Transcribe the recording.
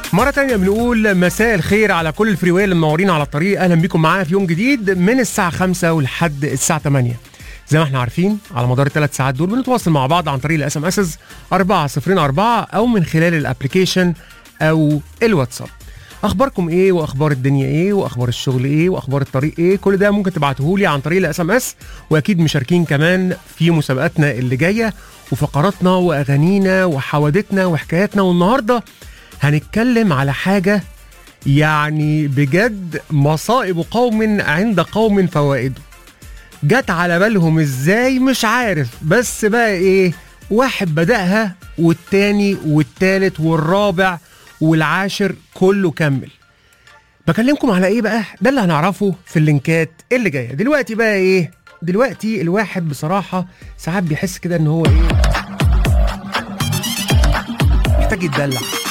مرة تانية بنقول مساء الخير على كل الفريوية اللي منورين على الطريق أهلا بيكم معانا في يوم جديد من الساعة 5 ولحد الساعة 8 زي ما احنا عارفين على مدار الثلاث ساعات دول بنتواصل مع بعض عن طريق الاس ام اسز 4004 او من خلال الابلكيشن او الواتساب اخباركم ايه واخبار الدنيا ايه واخبار الشغل ايه واخبار الطريق ايه كل ده ممكن تبعته لي عن طريق الاس ام اس واكيد مشاركين كمان في مسابقاتنا اللي جايه وفقراتنا واغانينا وحوادثنا وحكاياتنا والنهارده هنتكلم على حاجه يعني بجد مصائب قوم عند قوم فوائده جت على بالهم ازاي مش عارف بس بقى ايه واحد بدأها والتاني والتالت والرابع والعاشر كله كمل بكلمكم على ايه بقى ده اللي هنعرفه في اللينكات اللي جايه دلوقتي بقى ايه دلوقتي الواحد بصراحه ساعات بيحس كده ان هو ايه محتاج يتدلع